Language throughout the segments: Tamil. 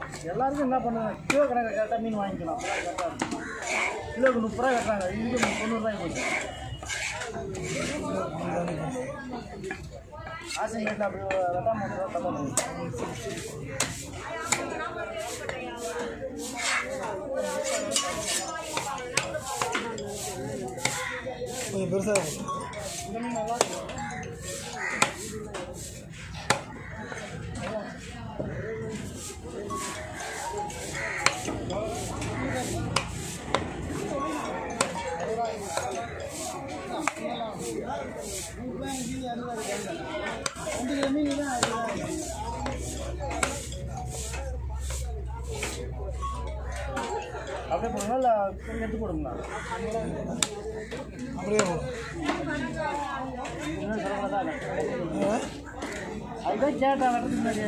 எல்லாருக்கும் என்ன பண்ணுவாங்க கிலோ கணக்கில் கரெக்டாக மீன் வாங்கிக்கலாம் அப்பதான் கரெக்டாக இருக்கும் கிலோக்கு முப்பது ரூபா கட்டுறாங்க இங்கே தொண்ணூறுரூவாய்க்கு போச்சு ஆசிரியர் அப்படி வெட்டாம வந்து தப்பாக கொஞ்சம் பெருசாக இருக்கும் அப்படியே போடுங்களா இல்லை கொஞ்சம் எடுத்து போடுங்களா அப்படியே போடும் இன்னும் சொல்லக்கூடாதா இல்லை ஆ? அதுதான் கேட்டேன் வெட்டுறதுக்கு முன்னாடி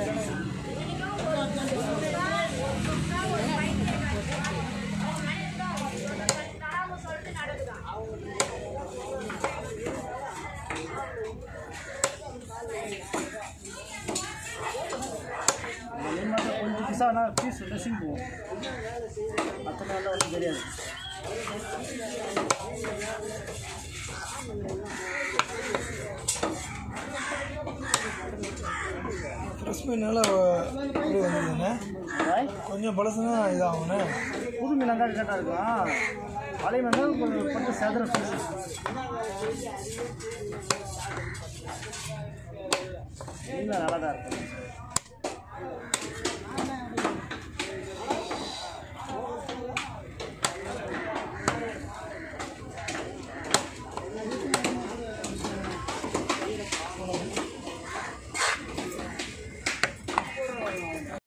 இந்த மீன் மட்டும் கொஞ்சம் பிசானா பீஸ் ட்ரெஸ்ஸிங் போகும் மற்ற நாளில் ஒன்றும் தெரியாது ஃப்ரெஷ் மீனால இப்படி வந்ததுண்ணே பாய் கொஞ்சம் பழசுனா இதாகுண்ணே புது மீன் தான் கரெக்டாக இருக்கும் பழைய மீன் தான் கொஞ்சம் கொஞ்சம் செதற பீஸ் மீன் நல்லா தான் இருக்கும்